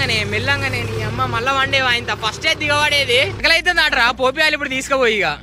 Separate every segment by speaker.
Speaker 1: మెల్లంగానే మెల్లంగానే నీ అమ్మ మళ్ళా వండే ఆయన ఫస్ట్ దిగబడేది ఎక్కలైతే నాటరా పోపియాలి ఇప్పుడు తీసుకుపోయి ఇక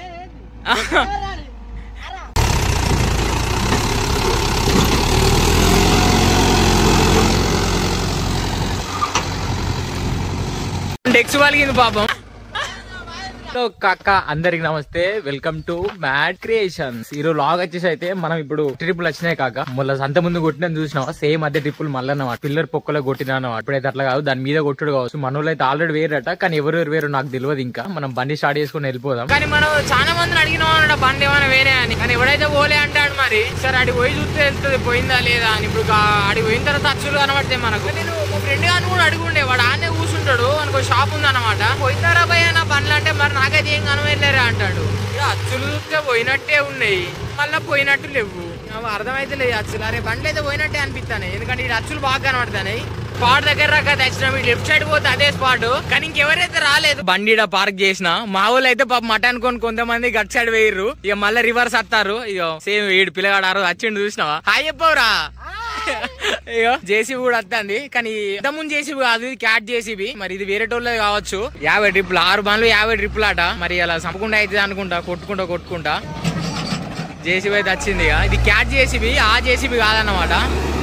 Speaker 1: డెక్స్ వాళ్ళకి పాపం
Speaker 2: హలో కాక అందరికి నమస్తే వెల్కమ్ టు మ్యాడ్ క్రియేషన్స్ ఈ రోజు లాగ్ వచ్చేసి అయితే మనం ఇప్పుడు ట్రిప్పులు వచ్చినాయి కాక మళ్ళీ సంత ముందు కొట్టిన చూసినావా సేమ్ అదే ట్రిప్పులు మళ్ళీ అన్నమాట పిల్లర్ పొక్కలో కొట్టినా అన్నమాట ఇప్పుడైతే అట్లా కాదు దాని మీద కొట్టుడు కావచ్చు మన అయితే ఆల్రెడీ వేరట కానీ ఎవరు వేరు నాకు తెలియదు ఇంకా మనం బండి స్టార్ట్ చేసుకుని వెళ్ళిపోదాం
Speaker 1: కానీ మనం చాలా మందిని అడిగినాం అన్నాడు బండి ఏమైనా వేరే అని కానీ ఎవడైతే పోలే అంటాడు మరి సరే అడిగి పోయి చూస్తే తెలుస్తుంది పోయిందా లేదా అని ఇప్పుడు కా- అడిగి పోయిన తర్వాత అచ్చులు కనబడతాయి మనకు నేను మా ఫ్రెండ్ గాని కూడా అడుగుండే వాడు ఆనే కూర్చుంటాడు అనుకో షాప్ ఉంది అనమాట పోయినారా భయ నా బండ్లు అంటే మరి నాకైతే ఏం కనవలేరా అంటాడు ఇక అచ్చులు చూస్తే పోయినట్టే ఉన్నాయి మళ్ళీ పోయినట్టు లేవు అవి అర్థమైతే లేదు అచ్చులు అరే బండ్లు అయితే పోయినట్టే అనిపిస్తాను ఎందుకంటే ఈ అచ్చులు బాగా కనబడతాయి స్పాట్ దగ్గర రాక తెచ్చినాం ఈ లెఫ్ట్ సైడ్ పోతే అదే స్పాట్ కానీ ఇంకెవరైతే రాలేదు బండి ఈడ పార్క్ చేసిన మా వాళ్ళు అయితే పాప మట అనుకొని కొంతమంది గట్ సైడ్ వేయరు ఇక మళ్ళీ రివర్స్ వస్తారు ఇక సేమ్ ఏడు పిల్లగాడు ఆరు వచ్చిండు చూసినావా హాయ్ చెప్పవురా అయ్యో జేసీబీ కూడా వస్తుంది కానీ ముందు జేసీబీ కాదు ఇది క్యాట్ జేసీబీ మరి ఇది వేరే టోళ్ళది కావచ్చు యాభై ట్రిప్పులు ఆరు బండ్లు యాభై ట్రిప్పులు అట మరి అలా సంపకుండా అవుతుంది అనుకుంటా కొట్టుకుంటా కొట్టుకుంటా జేసీబీ అయితే వచ్చింది ఇక ఇది క్యాట్ జేసీబీ ఆ జేసీబీ కాదన్నమాట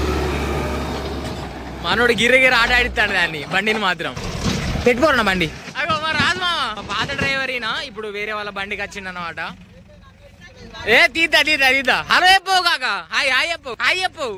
Speaker 1: మనోడు గిర్ర గిర్ర ఆట ఆడిస్తాడు దాన్ని బండిని మాత్రం పెట్టుకోరన్న బండి అగో మా రాదు మామ మా పాత డ్రైవర్ ఈయన ఇప్పుడు వేరే వాళ్ళ బండికి వచ్చిండు అనమాట ఏ తీద్దా తీద్దా తీద్దా హలో చెప్పు కాక హాయ్ హాయ్ చెప్పు హాయ్ చెప్పు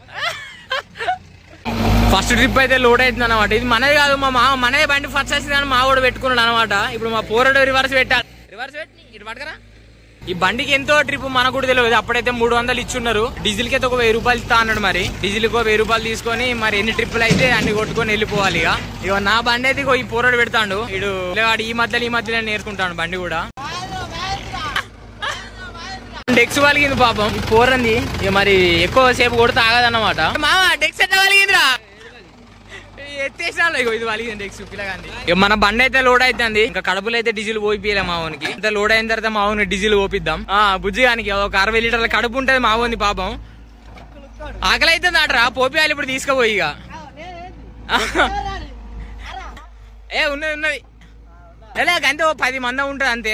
Speaker 1: ఫస్ట్ ట్రిప్ అయితే లోడ్ అవుతుంది అనమాట ఇది మనది కాదు మా మామ మనదే బండి ఫస్ట్ వచ్చింది కానీ మా వాడు పెట్టుకున్నాడు అనమాట ఇప్పుడు మా పోరడు రివర్స్ పెట్టాలి రివర్స్ పెట్టి ఇటు పట్టుకరా ఈ బండికి ఎంతో ట్రిప్ మనకు కూడా తెలియదు అప్పుడైతే మూడు వందలు ఇచ్చున్నారు డీజిల్ కి అయితే ఒక వెయ్యి రూపాయలు ఇస్తా అన్నాడు మరి డీజిల్ కి ఒక వెయ్యి రూపాయలు తీసుకొని మరి ఎన్ని ట్రిప్పులు అయితే అన్ని కొట్టుకొని వెళ్ళిపోవాలి ఇక ఇక నా బండి అయితే ఇగో ఈ పోరడు పెడతాడు ఇడు వాడు ఈ మధ్యలో ఈ మధ్యలో నేర్చుకుంటాడు బండి కూడా డెక్స్ వలిగింది పాపం ఈ పోరంది ఇక మరి ఎక్కువ సేపు కొడితే ఆగదన్నమాట మామ డెక్స్ ఎట్లా వలిగిందిరా ఎత్తేసినా ఇగో ఇది వలిగింది డెక్స్ పిల్లగాంది ఇక మన బండి అయితే లోడ్ అవుతుంది ఇంకా కడుపులో అయితే డీజిల్ పోయిపోయలే మావనికి ఇంత లోడ్ అయిన తర్వాత మావుని డీజిల్ పోపిద్దాం ఆ బుజ్జిగానికి ఒక అరవై లీటర్ల కడుపు ఉంటది మావుంది పాపం ఆకలి అయితే నాటరా పోపియాలి ఇప్పుడు తీసుకుపోయి ఇక ఏ ఉన్నది ఉన్నది ఎలా అంతే ఓ పది మంది ఉంటుంది అంతే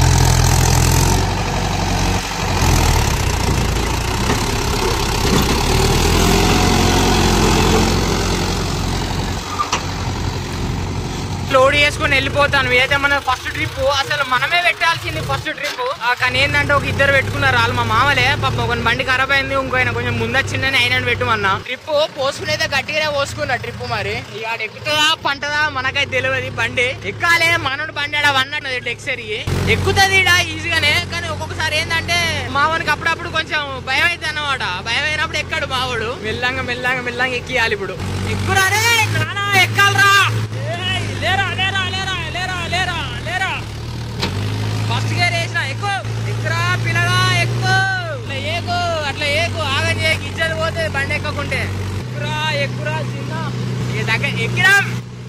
Speaker 1: లోడ్ చేసుకుని వెళ్ళిపోతాను ఏదైతే మన ఫస్ట్ ట్రిప్ అసలు మనమే పెట్టాల్సింది ఫస్ట్ ట్రిప్ కానీ ఏంటంటే ఒక ఇద్దరు పెట్టుకున్నారు వాళ్ళు మా మామలే పాప ఒక బండి ఖరాబ్ అయింది ఇంకో ఆయన కొంచెం ముందొచ్చిందని ఆయన పెట్టుమన్నా ట్రిప్ పోసుకునేదే గట్టిగానే పోసుకున్నా ట్రిప్ మరి ఇక ఆడ ఎక్కుతుందా పంటదా మనకైతే తెలియదు బండి ఎక్కాలే మనోడు బండి ఆడ వన్నట్టు టెక్సరీ ఎక్కుతుంది ఈడ ఈజీగానే కానీ ఒక్కొక్కసారి ఏంటంటే మావానికి అప్పుడప్పుడు కొంచెం భయం అయితే అన్నమాట భయం అయినప్పుడు ఎక్కాడు మావాడు మెల్లంగా మెల్లంగా మెల్లంగా ఎక్కియాలి ఇప్పుడు ఎక్కురా రే నానా ఎక్కాలరా ఏయ్, లేరా లేరా లేరా లేరా లేరా లేరా ఫస్ట్ గేర్ వేసిన ఎక్కువ ఎక్కురా పిల్లగా ఎక్కువ అట్లా ఏకు అట్లా ఏకు ఆగం చేయకు ఇచ్చేది పోతే బండి ఎక్కకుంటే ఎక్కురా ఎక్కురా చిన్న ఇక దగ్గర ఎక్కిరాం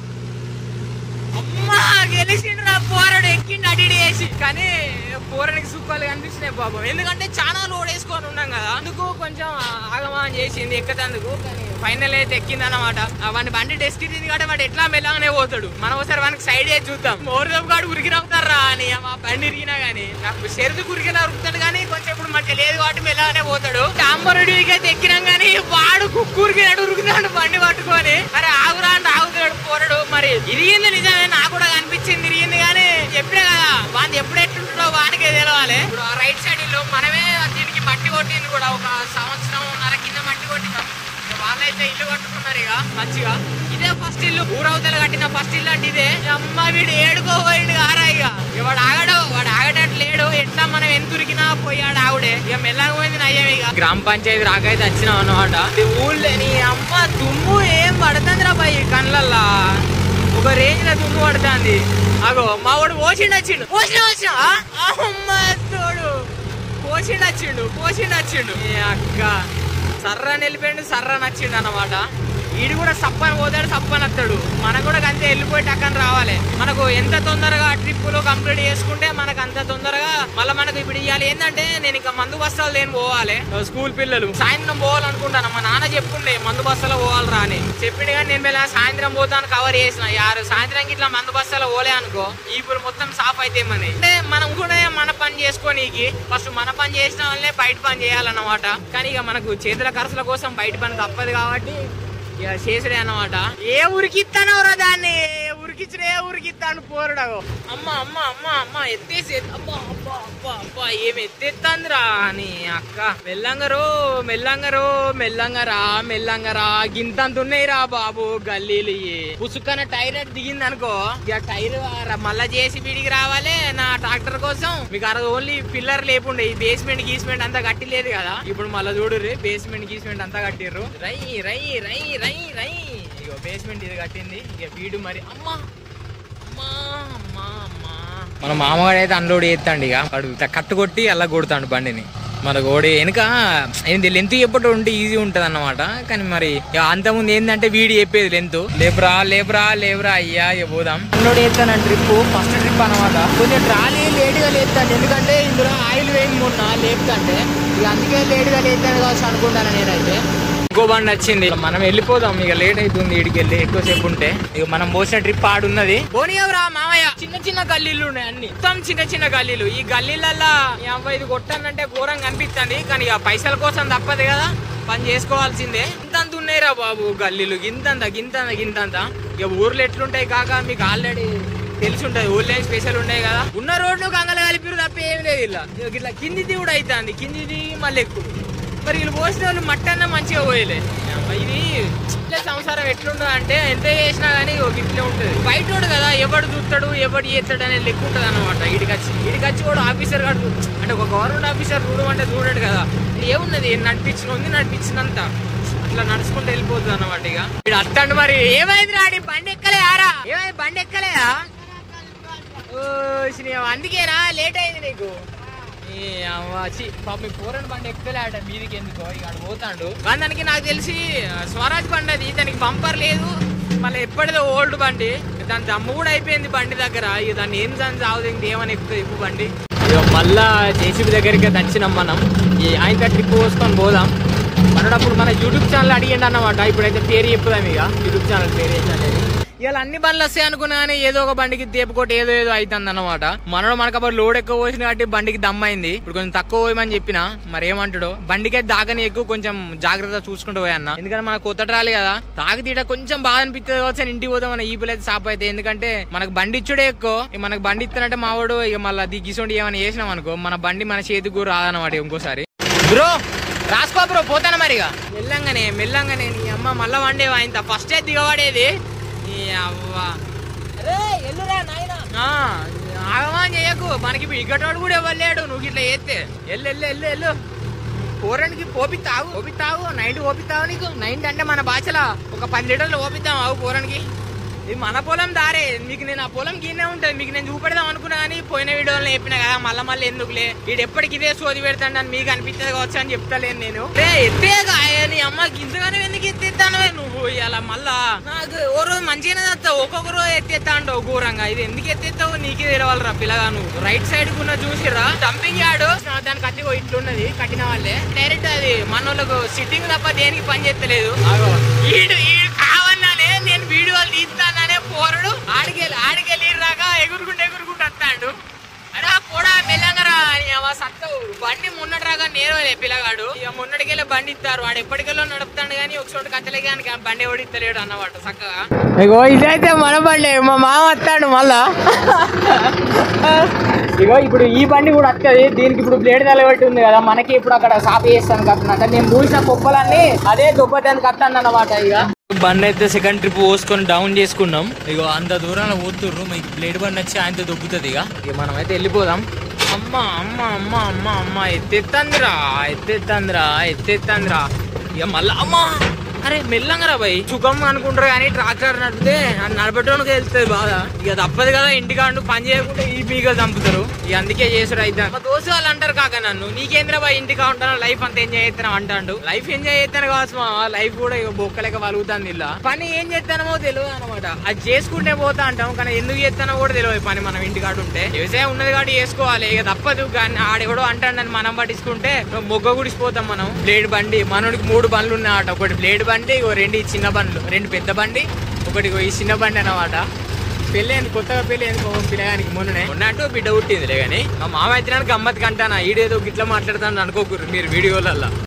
Speaker 1: అమ్మా గెలిచిండ్రా పోరడు ఎక్కిండి అడి వేసి కానీ పోరడికి సుఖాలు కనిపిస్తున్నాయి బాబు ఎందుకంటే చాలా లోడ్ వేసుకొని ఉన్నాం కదా అందుకు కొంచెం ఆగమా అని చేసింది ఎక్కతందుకు కానీ ఫైనల్ అయితే ఎక్కింది అనమాట వాడిని బండి టెస్ట్ ఇచ్చింది కాబట్టి వాడు ఎట్లా మెల్లగానే పోతాడు మనం ఒకసారి వానికి సైడ్ చేసి చూద్దాం మోరదం కాడు ఉరికినవుతారా అని మా బండి ఇరిగినా గానీ నాకు షెరుదు ఉరికినా ఉరుకుతాడు కానీ కొంచెం ఇప్పుడు మంచిగా లేదు కాబట్టి మెల్లగానే పోతాడు టాంబరుడికి అయితే ఎక్కినాం కానీ వాడు కుక్కురికినాడు ఉరుకుతున్నాడు బండి పట్టుకొని మరి ఆగురా అంటే ఆగుతాడు పోరడు మరి ఇరిగింది నిజమే నాకు కూడా కనిపించింది ఇరిగింది కానీ చెప్పినా కదా వాడిని ఎప్పుడు ఎట్టుంటుందో వానికే తెలవాలి ఇప్పుడు ఆ రైట్ సైడ్ ఇల్లు మనమే దీనికి మట్టి కొట్టింది కూడా ఒక సంవత్సరం నర కింద మట్టి కొట్టినాం ఇక వాళ్ళైతే ఇల్లు కట్టుకున్నారు ఇక మంచిగా ఇదే ఫస్ట్ ఇల్లు ఊరవతల కట్టిన ఫస్ట్ ఇల్లు అంటే ఇదే ఈ అమ్మ వీడు ఏడుకోపోయిండు ఆరా ఇక ఇక వాడు ఆగడు వాడు ఆగటట్టు లేడు ఎట్లా మనం ఎంత ఉరికినా పోయాడు ఆవిడే ఇక మెల్లగా పోయింది నయ్యం ఇక గ్రామ పంచాయతీ రాకైతే వచ్చినాం అన్నమాట ఈ ఊళ్ళో నీ అమ్మ దుమ్ము ఏం పడుతుంది రా బాయ్ కళ్ళల్లా ఒక రేంజ్ లో దుమ్ము పడుతుంది అగో మా వాడు పోసిండు వచ్చిండు పోసిన వచ్చిన అమ్మ తోడు పోసిండు వచ్చిండు పోసిండు వచ్చిండు ఏ అక్క సర్రని వెళ్ళిపోయిండు సర్రని వచ్చిండు అన్నమాట ఈడు కూడా సప్పని పోతాడు సప్పని వస్తాడు మనకు కూడా అంతే వెళ్ళిపోతాడు పోయి టక్కని రావాలి మనకు ఎంత తొందరగా ట్రిప్పులు కంప్లీట్ చేసుకుంటే మనకు అంత తొందరగా మళ్ళీ మనకు ఇప్పుడు ఇవ్వాలి ఏంటంటే నేను ఇంకా మందు బస్తాలు లేని పోవాలి స్కూల్ పిల్లలు సాయంత్రం పోవాలనుకుంటాను మా నాన్న చెప్పుండే మందు బస్తాలో పోవాలి రా అని చెప్పిండు కానీ నేను వెళ్ళా సాయంత్రం పోతాను కవర్ చేసిన యారు సాయంత్రం ఇట్లా మందు బస్తాలో పోలే అనుకో ఇప్పుడు మొత్తం సాఫ్ అయితే మన అంటే మనం కూడా మన పని చేసుకోనీకి ఫస్ట్ మన పని చేసిన వాళ్ళనే బయట పని చేయాలన్నమాట కానీ ఇక మనకు చేతుల ఖర్చుల కోసం బయట పని తప్పదు కాబట్టి ఇక చేసుడే అన్నమాట ఏ ఉరికిస్తానో రా దాన్ని ఉరికిచ్చిన ఏ ఉరికిస్తాను పోరుడాగో అమ్మ అమ్మ అమ్మ అమ్మ ఎత్తేసి ఎత్- అబ్బా అబ్బా అబ్బా అబ్బా ఏం ఎత్తెత్తందిరా అని అక్క మెల్లంగరో మెల్లంగరో మెల్లంగరా మెల్లంగరా గింతంత ఉన్నాయిరా బాబు గల్లీలు ఇయ్యి. పుసుక్కన టైర్ అటు దిగింది అనుకో ఇక టైర్ మళ్ళా చేసి వీడికి రావాలి నా ట్రాక్టర్ కోసం మీకు అరవై ఓన్లీ పిల్లర్ లేకుండే ఈ బేస్మెంట్ గీస్మెంట్ అంతా కట్టిలేదు కదా ఇప్పుడు మళ్ళా చూడు బేస్మెంట్ గీస్మెంట్ అంతా కట్టిర్రు రై రై రై రై రై ఇగో బేస్మెంట్ ఇది కట్టింది ఇక వీడు మరి అమ్మా అమ్మా అమ్మా అమ్మా మన మామగాడు అయితే అన్లోడ్ చేస్తాడు ఇక వాడు ఇట్లా కట్టు కొట్టి అలా కొడతాడు బండిని మన గోడి వెనుక ఏంది లెంత్ చెప్పటం ఉంటే ఈజీ ఉంటది అన్నమాట కానీ మరి ఇక అంతకుముందు ఏంటంటే వీడి చెప్పేది లెంత్ లేపురా లేపురా లేపురా అయ్యా ఇక పోదాం అన్లోడ్ చేస్తాను ట్రిప్ ఫస్ట్ ట్రిప్ అనమాట కొంచెం ట్రాలీ లేట్ గా లేపుతాను ఎందుకంటే ఇందులో ఆయిల్ వేయింగ్ మొన్న లేపుతాంటే ఇక అందుకే లేట్ గా లేపుతాను కావచ్చు అనుకుంటాను నేనైతే ఇంకో బండి వచ్చింది ఇక మనం వెళ్ళిపోదాం ఇక లేట్ అవుతుంది ఇడికి వెళ్ళి ఎక్కువసేపు ఉంటే ఇక మనం పోసిన ట్రిప్ ఆడున్నది పోనీయవరా మామయ్య చిన్న చిన్న గల్లీలు ఉన్నాయి అన్ని మొత్తం చిన్న చిన్న గల్లీలు ఈ గల్లీలల్లా ఈ అబ్బాయి ఇది కొట్టానంటే ఘోరంగా అనిపిస్తుంది కానీ ఇక పైసల కోసం తప్పదు కదా పని చేసుకోవాల్సిందే ఇంతంత ఉన్నాయిరా బాబు గల్లీలు గింతంత గింతంత గింతంత ఇక ఊర్లు ఎట్లుంటాయి కాక మీకు ఆల్రెడీ తెలిసి ఉంటది ఊళ్ళో స్పెషల్ ఉన్నాయి కదా ఉన్న రోడ్లు గంగలు కలిపిరు తప్ప ఏం లేదు ఇలా ఇక ఇట్లా కిందిది కూడా అవుతుంది కిందిది మళ్ళీ ఎక్కువ మరి వీళ్ళు పోసిన వాళ్ళు మట్టన్న మంచిగా పోయలే అమ్మ, ఇది ఇట్లా సంసారం ఎట్లుంటది అంటే ఎంత చేసినా గానీ ఒక ఇట్లే ఉంటది బయటోడు కదా ఎవడు చూస్తాడు ఎవడు చేస్తాడు అనేది లెక్క ఉంటది అనమాట ఇడికొచ్చి ఇడికొచ్చి కూడా ఆఫీసర్ కాదు అంటే ఒక గవర్నమెంట్ ఆఫీసర్ చూడమంటే చూడడు కదా ఏమున్నది నడిపించిన ఉంది నడిపించినంత అట్లా నడుచుకుంటూ వెళ్ళిపోతుంది అనమాట ఇక ఇక్కడ అత్తండు మరి ఏమైంది రాడి బండి ఎక్కలే ఆరా ఏమైంది బండి ఎక్కలేదా ఓ శ్రీరామ్, అందుకేనా లేట్ అయింది నీకు ఏ అవ్వ, ఛీ, పాపం మీ పోరని బండి ఎక్కుతలేట మీదికి ఎందుకో ఇక ఆడు పోతాడు కానీ దానికి నాకు తెలిసి ఆ, స్వరాజ్ బండి అది దానికి బంపర్ లేదు మళ్ళీ ఎప్పటిదో ఓల్డ్ బండి దాని దమ్ము కూడా అయిపోయింది బండి దగ్గర ఇక దాన్ని ఏం దాన్ని చావుది ఇంకేమని ఎక్కుతుంది ఇప్పుడు బండి ఇక మళ్ళా జేసీబీ దగ్గరికి వచ్చినాం మనం ఈ ఆయన ట్రిప్ పోసుకొని పోదాం మనప్పుడు మన యూట్యూబ్ ఛానల్ అడిగండి అన్నమాట ఇప్పుడైతే పేరు చెప్పుదాం ఇక యూట్యూబ్ ఛానల్ పేరు ఏంటి అనేది ఇలా అన్ని బండ్లు వస్తాయి అనుకున్నా కానీ ఏదో ఒక బండికి తేపుకోటి ఏదో ఏదో అవుతుంది అనమాట మనలో మనకు అప్పుడు లోడ్ ఎక్కువ పోసిన కాబట్టి బండికి దమ్మైంది ఇప్పుడు కొంచెం తక్కువ పోయమని చెప్పిన మరి ఏమంటాడు బండికి అయితే దాకని ఎక్కువ కొంచెం జాగ్రత్తగా చూసుకుంటూ పోయన్న ఎందుకంటే మన కొత్త ట్రాలి కదా తాగితీట కొంచెం బాధ అనిపిస్తుంది కావచ్చు అని ఇంటికి పోతాం మన ఈపులు అయితే సాప్ అయితే ఎందుకంటే మనకు బండి ఇచ్చుడే ఎక్కువ ఇక మనకు బండి ఇస్తానంటే మావాడు ఇక మళ్ళీ దిగిసోండి ఏమైనా చేసినాం అనుకో మన బండి మన చేతికి కూడా రాదన్నమాట ఇంకోసారి బ్రో రాసుకో బ్రో పోతాను మరి ఇక మెల్లంగానే మెల్లంగానే నీ అమ్మ మళ్ళా వండేవా ఇంత ఫస్టే దిగబడేది నీ అవ్వ అరే ఎల్లురా నాయనా ఆ, ఆగమాన్ చేయకు మనకి ఇప్పుడు ఇగ్గటోడు కూడా ఇవ్వలేడు నువ్వు ఇట్లా చేస్తే ఎల్లు ఎల్లు ఎల్లు ఎల్లు పోరానికి పోపిస్తావు పోపిస్తావు నైట్ పోపిస్తావు నీకు నైట్ అంటే మన భాషలో ఒక పది లీటర్లు పోపిద్దాం ఆవు పోరానికి ఇది మన పొలం దారే మీకు నేను ఆ పొలం గిన్నే ఉంటది మీకు నేను చూపెడదాం అనుకున్నా కానీ పోయిన వీడియోలో చెప్పిన కదా మళ్ళీ మళ్ళీ ఎందుకులే వీడు ఎప్పటికి ఇదే సోది పెడతాడు అని మీకు అనిపిస్తుంది కావచ్చు అని చెప్తలేను నేను రే ఎత్తేగా నీ అమ్మకి ఇంతగానే ఎందుకు ఎత్తేస్తాను నువ్వు ఇలా మళ్ళా నాకు ఓ రోజు మంచిగానే తెస్తావు ఒక్కొక్క రోజు ఎత్తేస్తా అంటావు ఘోరంగా ఇది ఎందుకు ఎత్తేస్తావు నీకే తెరవాలరా పిల్లగా నువ్వు రైట్ సైడ్ కున్న చూసిరా డంపింగ్ యార్డ్ దానికి అట్టి ఇట్లున్నది కట్టిన వాళ్ళే డైరెక్ట్ అది మన వాళ్ళకు సిట్టింగ్ తప్ప దేనికి పని చేస్తలేదు అగో ఈడు ఈడు కావన్నానే నేను వీడియోలు తీస్తాననే పోరడు ఆడికెళ్ళి ఆడికెళ్ళి రాగా ఎగురుకుంటూ ఎగురుకుంటూ వస్తాడు అరే పోడా మెల్లంగరా సత్తవు బండి మున్నటిరాగా నేరవలే పిల్లగాడు ఇక మున్నటికెళ్ళి బండి ఇస్తారు వాడు ఎప్పటికెళ్ళో నడుపుతాడు కానీ ఒక చోటు కట్టలే కానీ ఆ బండి ఎవడు ఇస్తలేడు అన్నమాట చక్కగా ఇగో ఇదైతే మన బండి మా మామ వస్తాడు మళ్ళా ఇగో ఇప్పుడు ఈ బండి కూడా వస్తుంది దీనికి ఇప్పుడు బ్లేడ్ నిలబెట్టి ఉంది కదా మనకి ఇప్పుడు అక్కడ సాపి చేస్తాను కట్టినట్ట నేను పూసిన కుప్పలన్నీ అదే దుబ్బటానికి కట్టాను అన్నమాట ఇక బండి అయితే సెకండ్ ట్రిప్ పోసుకొని డౌన్ చేసుకున్నాం ఇగో అంత దూరంలో పోతుర్రు మీకు బ్లేడ్ బండి వచ్చి ఆయనతో దొబ్బుతుంది ఇక ఇక మనం అయితే వెళ్ళిపోదాం అమ్మ అమ్మ అమ్మ అమ్మ అమ్మ ఎత్తెత్తందిరా ఎత్తెత్తందిరా ఎత్తెత్తందిరా ఇక మళ్ళా అమ్మ అరే మెల్లంగా రా భయ్ సుఖం అనుకుంటారు కానీ ట్రాక్టర్ నడిపితే అది నడపడానికి వెళ్తుంది బాధ ఇక తప్పదు కదా ఇంటికాడు పని చేయకుండా ఈ పీగలు చంపుతారు ఇక అందుకే చేసుడు అయితే మా దోస్తు వాళ్ళు అంటారు కాక నన్ను నీకేంద్ర బాయ్ ఇంటికా ఉంటాను లైఫ్ అంతా ఎంజాయ్ చేస్తాను అంటాడు లైఫ్ ఎంజాయ్ చేస్తాను కావచ్చు మా లైఫ్ కూడా ఇక బొక్కలేక వలుగుతుంది ఇలా పని ఏం చేస్తానో తెలియదు అనమాట అది చేసుకుంటే పోతా అంటాం కానీ ఎందుకు చేస్తానో కూడా తెలియదు పని మనం ఇంటికాడు ఉంటే వ్యవసాయం ఉన్నది కాబట్టి చేసుకోవాలి ఇక తప్పదు కానీ ఆడెవడో అంటాడని మనం పట్టించుకుంటే మొగ్గ గుడిసిపోతాం మనం బ్లేడ్ బండి మనోడికి మూడు బండ్లు ఉన్నాయట ఒకటి బ్లేడ్ బండి ఇగో రెండు ఈ చిన్న బండ్లు రెండు పెద్ద బండి ఒకటి ఇగో ఈ చిన్న బండి అన్నమాట పెళ్ళి అయింది కొత్తగా పెళ్ళి అయింది పాపం పిల్లగానికి మొన్ననే ఉన్నట్టు బిడ్డ పుట్టిందిలే కానీ మా మామ అయితే గమ్మత్ కంటానా ఈడేదో గిట్లా మాట్లాడతాను అనుకోకూరు మీరు వీడియోలల్లో